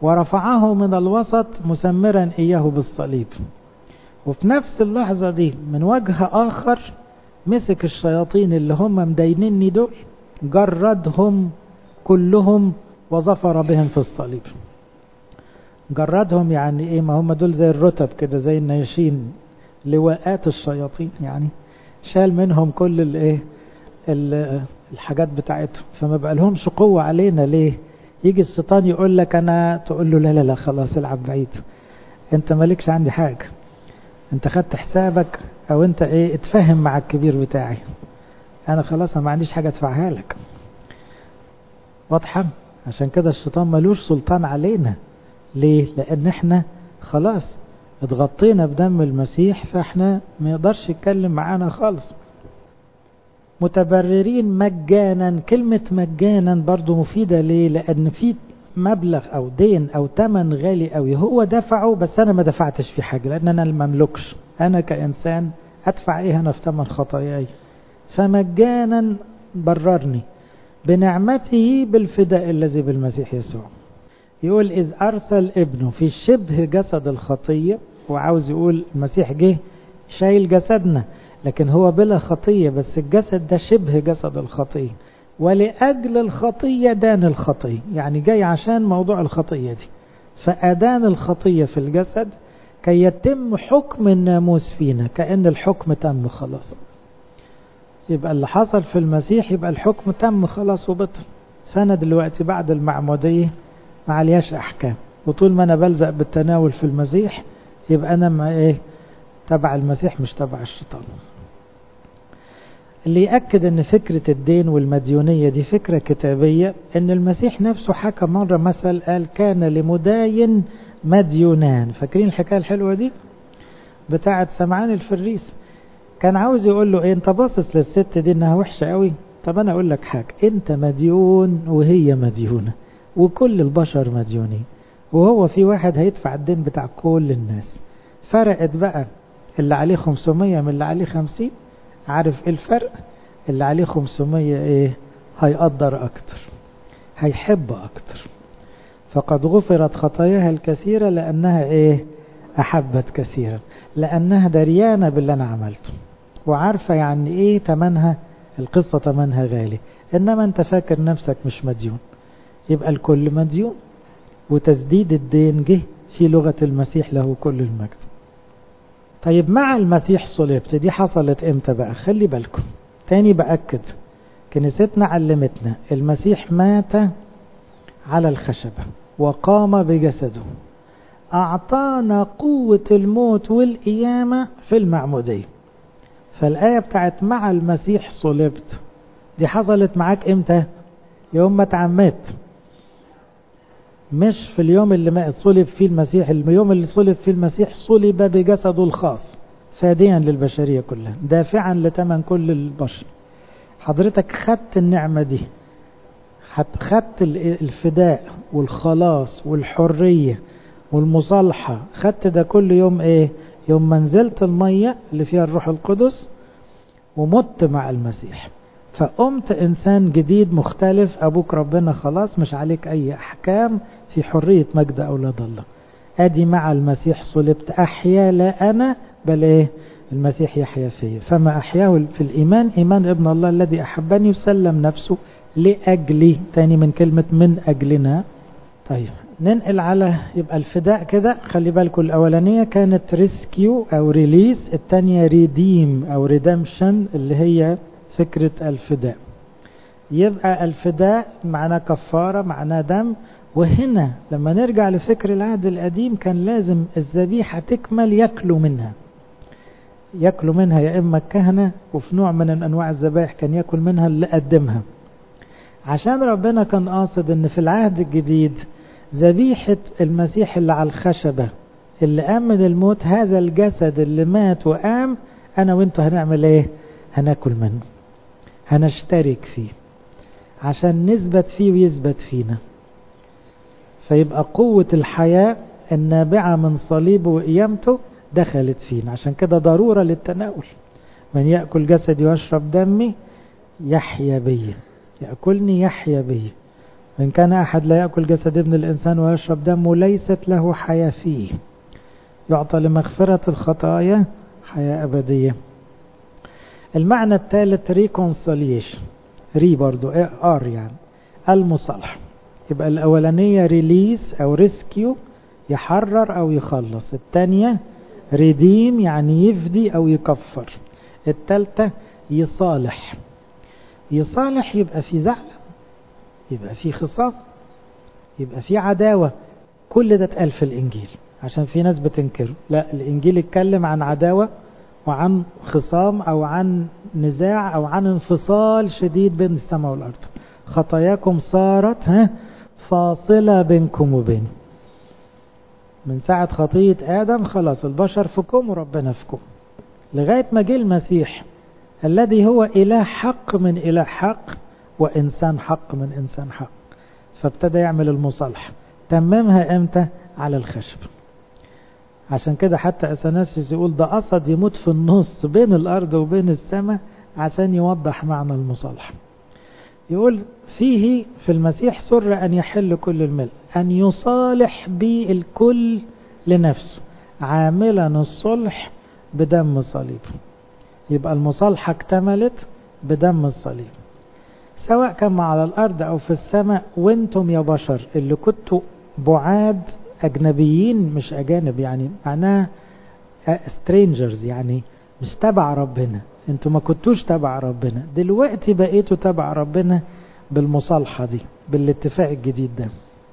ورفعه من الوسط مسمرا إياه بالصليب وفي نفس اللحظة دي من وجه آخر مسك الشياطين اللي هم مدينني دول جردهم كلهم وظفر بهم في الصليب جردهم يعني ايه ما هم دول زي الرتب كده زي النيشين لواءات الشياطين يعني شال منهم كل الايه الحاجات بتاعتهم فما بقى لهمش قوة علينا ليه يجي الشيطان يقول لك انا تقول له لا لا لا خلاص العب بعيد انت مالكش عندي حاجة انت خدت حسابك او انت ايه اتفهم مع الكبير بتاعي انا خلاص ما عنديش حاجة ادفعها لك واضحة عشان كده الشيطان ملوش سلطان علينا ليه لان احنا خلاص اتغطينا بدم المسيح فاحنا ما يقدرش يتكلم معانا خالص متبررين مجانا كلمة مجانا برضو مفيدة ليه لان في مبلغ او دين او تمن غالي قوي هو دفعه بس انا ما دفعتش في حاجة لان انا المملكش انا كانسان ادفع ايه انا في تمن خطاياي فمجانا بررني بنعمته بالفداء الذي بالمسيح يسوع يقول إذ أرسل ابنه في شبه جسد الخطية وعاوز يقول المسيح جه شايل جسدنا لكن هو بلا خطية بس الجسد ده شبه جسد الخطية ولأجل الخطية دان الخطية يعني جاي عشان موضوع الخطية دي فأدان الخطية في الجسد كي يتم حكم الناموس فينا كأن الحكم تم خلاص يبقى اللي حصل في المسيح يبقى الحكم تم خلاص وبطل فأنا دلوقتي بعد المعمودية ما عليهاش أحكام وطول ما أنا بلزق بالتناول في المسيح يبقى أنا ما إيه تبع المسيح مش تبع الشيطان اللي يأكد أن فكرة الدين والمديونية دي فكرة كتابية أن المسيح نفسه حكى مرة مثل قال كان لمداين مديونان فاكرين الحكاية الحلوة دي بتاعة سمعان الفريس كان عاوز يقول له ايه انت باصص للست دي انها وحشة قوي طب انا اقول لك حاجة انت مديون وهي مديونة وكل البشر مديونين وهو في واحد هيدفع الدين بتاع كل الناس فرقت بقى اللي عليه 500 من اللي عليه 50 عارف ايه الفرق اللي عليه 500 ايه هيقدر اكتر هيحب اكتر فقد غفرت خطاياها الكثيرة لانها ايه احبت كثيرا لانها دريانة باللي انا عملته وعارفة يعني ايه تمنها القصة تمنها غالي انما انت فاكر نفسك مش مديون يبقى الكل مديون وتسديد الدين جه في لغة المسيح له كل المجد طيب مع المسيح صلبت دي حصلت امتى بقى خلي بالكم تاني بأكد كنيستنا علمتنا المسيح مات على الخشبة وقام بجسده أعطانا قوة الموت والقيامة في المعمودية فالآية بتاعت مع المسيح صلبت دي حصلت معاك امتى يوم ما اتعمدت مش في اليوم اللي ما صلب فيه المسيح اليوم اللي صلب فيه المسيح صلب بجسده الخاص فاديا للبشرية كلها دافعا لتمن كل البشر حضرتك خدت النعمة دي خدت الفداء والخلاص والحرية والمصالحة خدت ده كل يوم ايه يوم ما نزلت المية اللي فيها الروح القدس ومت مع المسيح فقمت إنسان جديد مختلف أبوك ربنا خلاص مش عليك أي أحكام في حرية مجد أولاد الله أدي مع المسيح صلبت أحيا لا أنا بل إيه المسيح يحيا فيه فما أحياه في الإيمان إيمان ابن الله الذي أحبني وسلم نفسه لأجلي تاني من كلمة من أجلنا طيب ننقل على يبقى الفداء كده خلي بالكم الأولانية كانت ريسكيو أو ريليس التانية ريديم أو ريدمشن اللي هي فكرة الفداء يبقى الفداء معناه كفارة معناه دم وهنا لما نرجع لفكر العهد القديم كان لازم الذبيحة تكمل ياكلوا منها ياكلوا منها يا إما الكهنة وفي نوع من أنواع الذبائح كان ياكل منها اللي قدمها عشان ربنا كان قاصد ان في العهد الجديد ذبيحة المسيح اللي على الخشبة اللي قام من الموت هذا الجسد اللي مات وقام انا وانتوا هنعمل ايه هناكل منه هنشترك فيه عشان نثبت فيه ويثبت فينا فيبقى قوة الحياة النابعة من صليبه وقيامته دخلت فينا عشان كده ضرورة للتناول من يأكل جسدي ويشرب دمي يحيا بي يأكلني يحيا بي إن كان أحد لا يأكل جسد ابن الإنسان ويشرب دمه ليست له حياة فيه يعطى لمغفرة الخطايا حياة أبدية المعنى الثالث ريكونسوليشن ري برضو ار يعني المصالحة يبقى الأولانية ريليس أو ريسكيو يحرر أو يخلص الثانية ريديم يعني يفدي أو يكفر الثالثة يصالح يصالح يبقى في زعل يبقى في خصام يبقى في عداوة كل ده اتقال في الإنجيل عشان في ناس بتنكره لا الإنجيل اتكلم عن عداوة وعن خصام أو عن نزاع أو عن انفصال شديد بين السماء والأرض خطاياكم صارت ها فاصلة بينكم وبينه من ساعة خطية آدم خلاص البشر فيكم وربنا فيكم لغاية ما جه المسيح الذي هو إله حق من إله حق وإنسان حق من إنسان حق فابتدى يعمل المصالحة تممها إمتى على الخشب عشان كده حتى أثناسيوس يقول ده قصد يموت في النص بين الأرض وبين السماء عشان يوضح معنى المصالحة يقول فيه في المسيح سر أن يحل كل الملء أن يصالح به الكل لنفسه عاملا الصلح بدم الصليب يبقى المصالحة اكتملت بدم الصليب سواء كان على الأرض أو في السماء وانتم يا بشر اللي كنتوا بعاد أجنبيين مش أجانب يعني معناها strangers يعني مش تبع ربنا انتوا ما كنتوش تبع ربنا دلوقتي بقيتوا تبع ربنا بالمصالحة دي بالاتفاق الجديد ده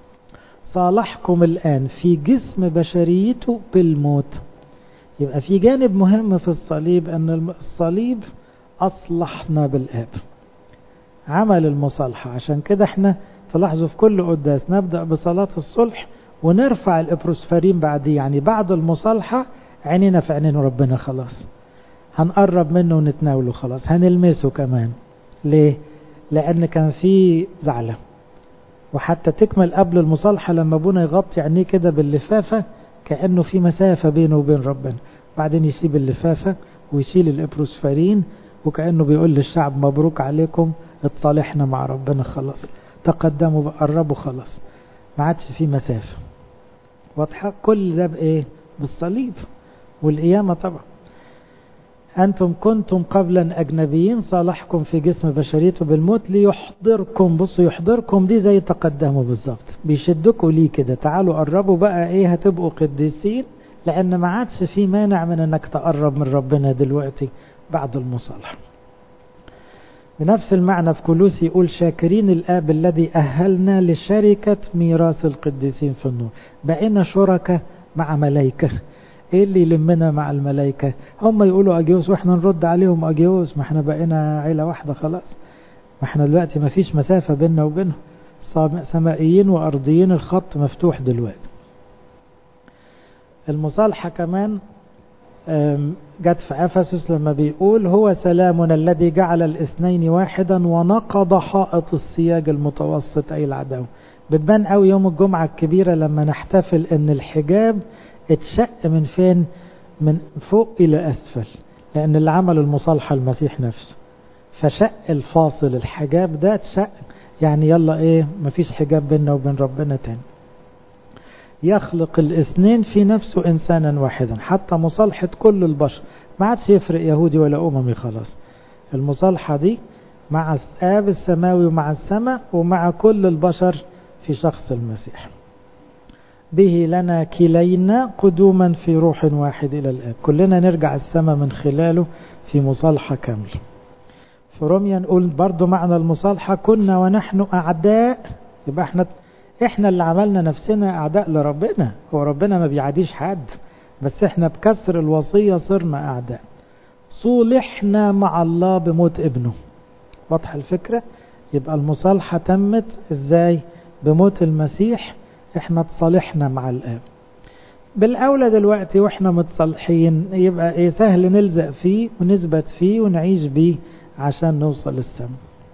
صالحكم الآن في جسم بشريته بالموت يبقى في جانب مهم في الصليب أن الصليب أصلحنا بالآب عمل المصالحة عشان كده احنا تلاحظوا في كل قداس نبدأ بصلاة الصلح ونرفع الإبروسفرين بعديه يعني بعد المصالحة عينينا في عينين ربنا خلاص هنقرب منه ونتناوله خلاص هنلمسه كمان ليه لأن كان في زعلة وحتى تكمل قبل المصالحة لما ابونا يغطي عينيه كده باللفافة كأنه في مسافة بينه وبين ربنا بعدين يسيب اللفافة ويشيل الإبروسفرين وكأنه بيقول للشعب مبروك عليكم اتصالحنا مع ربنا خلاص تقدموا قربوا خلاص ما عادش في مسافة واضحة كل ده بإيه بالصليب والقيامة طبعا أنتم كنتم قبلا أجنبيين صالحكم في جسم بشريته بالموت ليحضركم بصوا يحضركم دي زي تقدموا بالظبط بيشدكوا ليه كده تعالوا قربوا بقى إيه هتبقوا قديسين لأن ما عادش في مانع من أنك تقرب من ربنا دلوقتي بعد المصالحة بنفس المعنى في كلوسي يقول شاكرين الآب الذي أهلنا لشركة ميراث القديسين في النور بقينا شركة مع ملائكة ايه اللي يلمنا مع الملائكة هم يقولوا أجيوس واحنا نرد عليهم أجيوس ما احنا بقينا عيلة واحدة خلاص ما احنا دلوقتي ما فيش مسافة بيننا وبينهم سمائيين وأرضيين الخط مفتوح دلوقتي المصالحة كمان جت في أفسس لما بيقول هو سلامنا الذي جعل الاثنين واحدا ونقض حائط السياج المتوسط أي العداوة بتبان قوي يوم الجمعة الكبيرة لما نحتفل ان الحجاب اتشق من فين من فوق إلى أسفل لأن اللي عمل المصالحة المسيح نفسه فشق الفاصل الحجاب ده اتشق يعني يلا ايه مفيش حجاب بيننا وبين ربنا تاني يخلق الاثنين في نفسه إنسانا واحدا حتى مصالحة كل البشر ما عادش يفرق يهودي ولا أممي خلاص المصالحة دي مع الآب السماوي ومع السماء ومع كل البشر في شخص المسيح به لنا كلينا قدوما في روح واحد إلى الآب كلنا نرجع السماء من خلاله في مصالحة كاملة في روميا نقول برضو معنى المصالحة كنا ونحن أعداء يبقى احنا احنا اللي عملنا نفسنا أعداء لربنا هو ربنا ما بيعاديش حد بس احنا بكسر الوصية صرنا أعداء صولحنا مع الله بموت ابنه واضحة الفكرة يبقى المصالحة تمت ازاي بموت المسيح احنا تصالحنا مع الآب بالأولى دلوقتي واحنا متصالحين يبقى ايه سهل نلزق فيه ونثبت فيه ونعيش بيه عشان نوصل السماء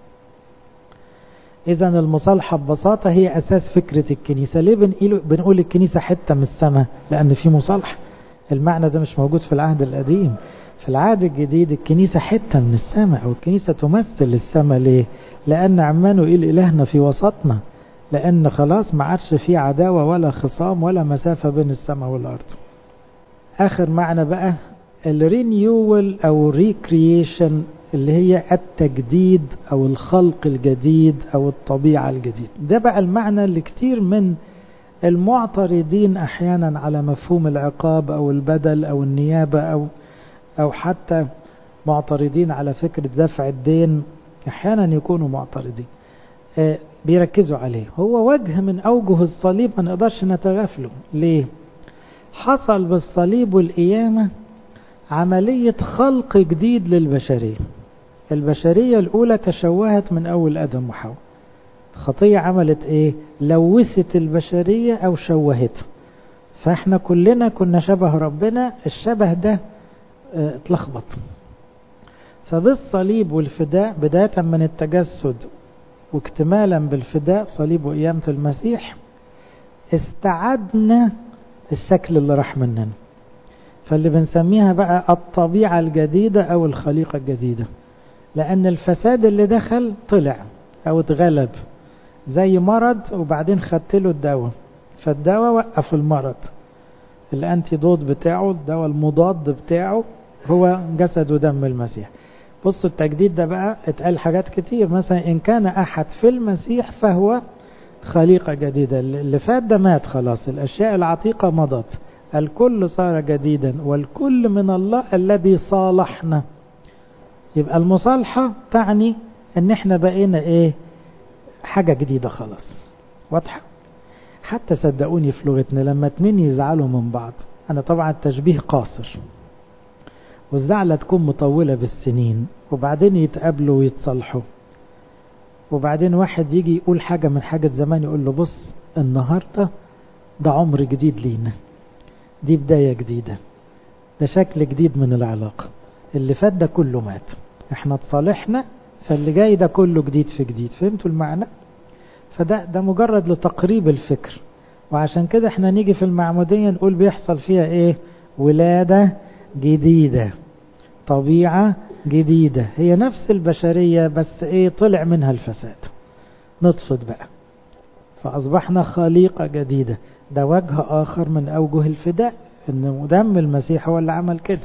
إذا المصالحة ببساطة هي أساس فكرة الكنيسة ليه بنقول, بنقول الكنيسة حتة من السماء لأن في مصالحة المعنى ده مش موجود في العهد القديم في العهد الجديد الكنيسة حتة من السماء أو الكنيسة تمثل السماء ليه لأن عمانه إيه إلهنا في وسطنا لأن خلاص ما عادش في عداوة ولا خصام ولا مسافة بين السماء والأرض آخر معنى بقى الرينيول أو ريكرييشن اللي هي التجديد أو الخلق الجديد أو الطبيعة الجديد ده بقى المعنى اللي كتير من المعترضين أحيانا على مفهوم العقاب أو البدل أو النيابة أو أو حتى معترضين على فكرة دفع الدين أحيانا يكونوا معترضين بيركزوا عليه هو وجه من أوجه الصليب ما نقدرش نتغافله ليه حصل بالصليب والقيامة عملية خلق جديد للبشرية البشرية الأولى تشوهت من أول آدم وحواء الخطية عملت إيه لوثت البشرية أو شوهتها فإحنا كلنا كنا شبه ربنا الشبه ده اه اتلخبط فبالصليب والفداء بداية من التجسد واكتمالا بالفداء صليب وقيامة المسيح استعدنا الشكل اللي راح مننا فاللي بنسميها بقى الطبيعة الجديدة أو الخليقة الجديدة لأن الفساد اللي دخل طلع أو اتغلب زي مرض وبعدين خدت له الدواء فالدواء وقف المرض الانتيدوت بتاعه الدواء المضاد بتاعه هو جسد ودم المسيح بصوا التجديد ده بقى اتقال حاجات كتير مثلا إن كان أحد في المسيح فهو خليقة جديدة اللي فات ده مات خلاص الأشياء العتيقة مضت الكل صار جديدا والكل من الله الذي صالحنا يبقى المصالحة تعني ان احنا بقينا ايه حاجة جديدة خلاص واضحة حتى صدقوني في لغتنا لما اتنين يزعلوا من بعض انا طبعا التشبيه قاصر والزعلة تكون مطولة بالسنين وبعدين يتقابلوا ويتصالحوا وبعدين واحد يجي يقول حاجة من حاجة زمان يقول له بص النهاردة ده عمر جديد لينا دي بداية جديدة ده شكل جديد من العلاقة اللي فات ده كله مات احنا اتصالحنا فاللي جاي ده كله جديد في جديد فهمتوا المعنى فده ده مجرد لتقريب الفكر وعشان كده احنا نيجي في المعمودية نقول بيحصل فيها ايه ولادة جديدة طبيعة جديدة هي نفس البشرية بس ايه طلع منها الفساد نطفت بقى فأصبحنا خليقة جديدة ده وجه آخر من أوجه الفداء إن دم المسيح هو اللي عمل كده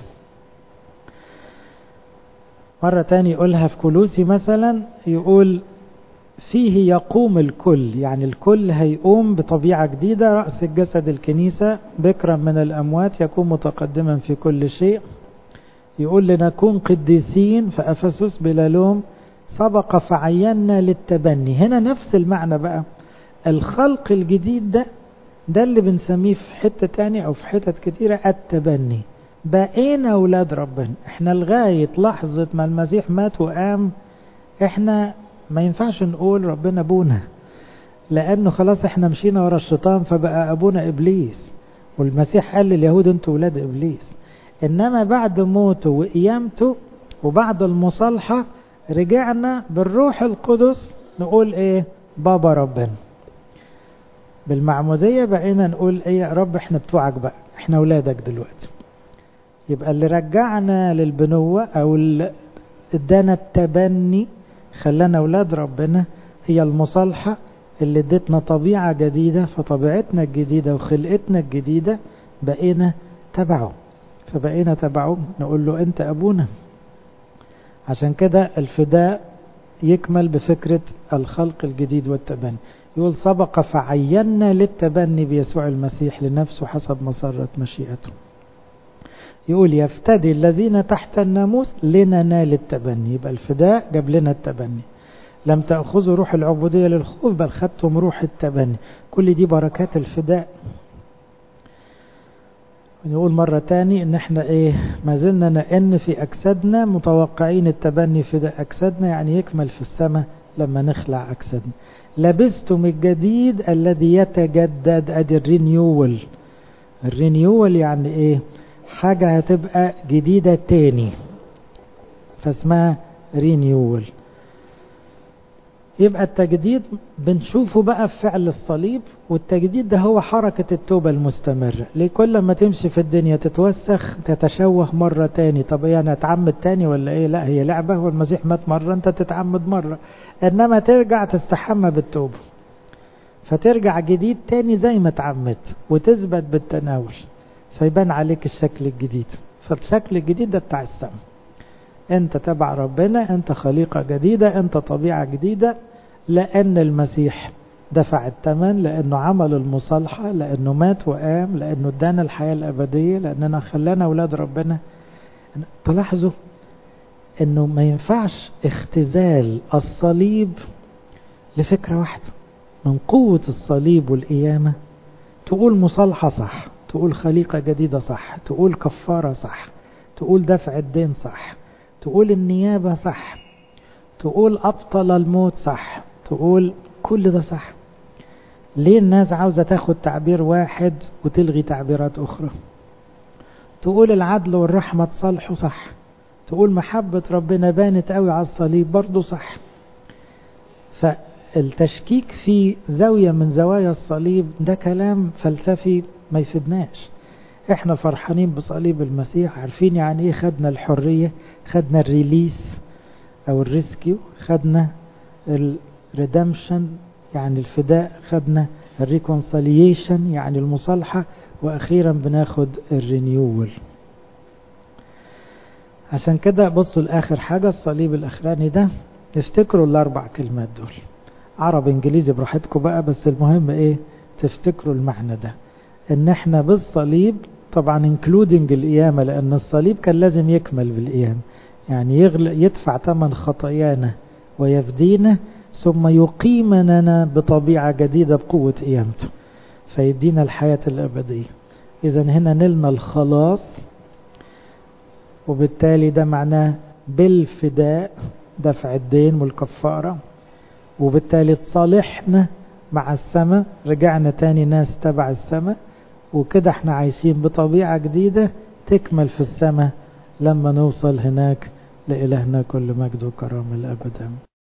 مرة تاني يقولها في كلوسي مثلا يقول فيه يقوم الكل يعني الكل هيقوم بطبيعة جديدة رأس الجسد الكنيسة بكرا من الأموات يكون متقدما في كل شيء يقول لنكون قديسين فأفسس بلا لوم سبق فعينا للتبني هنا نفس المعنى بقى الخلق الجديد ده ده اللي بنسميه في حتة تانية أو في حتت كتيرة التبني بقينا أولاد ربنا احنا لغاية لحظة ما المسيح مات وقام احنا ما ينفعش نقول ربنا أبونا لأنه خلاص احنا مشينا ورا الشيطان فبقى أبونا إبليس والمسيح قال لليهود انتوا ولاد إبليس إنما بعد موته وقيامته وبعد المصالحة رجعنا بالروح القدس نقول ايه بابا ربنا بالمعمودية بقينا نقول ايه يا رب احنا بتوعك بقى احنا اولادك دلوقتي يبقى اللي رجعنا للبنوة او اللي ادانا التبني خلانا اولاد ربنا هي المصالحة اللي ادتنا طبيعة جديدة فطبيعتنا الجديدة وخلقتنا الجديدة بقينا تبعه فبقينا تبعه نقول له انت ابونا عشان كده الفداء يكمل بفكرة الخلق الجديد والتبني يقول سبق فعينا للتبني بيسوع المسيح لنفسه حسب مسرة مشيئته يقول يفتدي الذين تحت الناموس لننال التبني يبقى الفداء جاب لنا التبني لم تأخذوا روح العبودية للخوف بل خدتم روح التبني كل دي بركات الفداء نقول مرة تاني ان احنا ايه ما زلنا نئن في اجسادنا متوقعين التبني في اجسادنا يعني يكمل في السماء لما نخلع اجسادنا لبستم الجديد الذي يتجدد ادي الرينيول الرينيول يعني ايه حاجة هتبقى جديدة تاني فاسمها رينيول يبقى التجديد بنشوفه بقى في فعل الصليب والتجديد ده هو حركة التوبة المستمرة ليه كل ما تمشي في الدنيا تتوسخ تتشوه مرة تاني طب ايه انا اتعمد تاني ولا ايه لا هي لعبة والمسيح مات مرة انت تتعمد مرة انما ترجع تستحمى بالتوبة فترجع جديد تاني زي ما اتعمدت وتثبت بالتناول فيبان عليك الشكل الجديد فالشكل الجديد ده بتاع السماء انت تبع ربنا انت خليقة جديدة انت طبيعة جديدة لان المسيح دفع الثمن لانه عمل المصالحة لانه مات وقام لانه ادانا الحياة الابدية لاننا خلانا اولاد ربنا تلاحظوا انه ما ينفعش اختزال الصليب لفكرة واحدة من قوة الصليب والقيامة تقول مصالحة صح تقول خليقة جديدة صح تقول كفارة صح تقول دفع الدين صح تقول النيابة صح تقول أبطل الموت صح تقول كل ده صح ليه الناس عاوزة تاخد تعبير واحد وتلغي تعبيرات أخرى تقول العدل والرحمة تصالحوا صح تقول محبة ربنا بانت قوي على الصليب برضه صح فالتشكيك في زاوية من زوايا الصليب ده كلام فلسفي ما يفيدناش احنا فرحانين بصليب المسيح عارفين يعني ايه خدنا الحرية خدنا الريليس او الريسكيو خدنا الريدمشن يعني الفداء خدنا الريكونساليشن يعني المصالحة واخيرا بناخد الرينيول عشان كده بصوا لاخر حاجة الصليب الاخراني ده افتكروا الاربع كلمات دول عرب انجليزي براحتكم بقى بس المهم ايه تفتكروا المعنى ده ان احنا بالصليب طبعا انكلودنج القيامة لان الصليب كان لازم يكمل بالقيامة يعني يغل يدفع ثمن خطايانا ويفدينا ثم يقيمنا بطبيعة جديدة بقوة قيامته فيدينا الحياة الأبدية إذا هنا نلنا الخلاص وبالتالي ده معناه بالفداء دفع الدين والكفارة وبالتالي تصالحنا مع السماء رجعنا تاني ناس تبع السماء وكده احنا عايشين بطبيعة جديدة تكمل في السماء لما نوصل هناك لإلهنا كل مجد وكرامة الأبد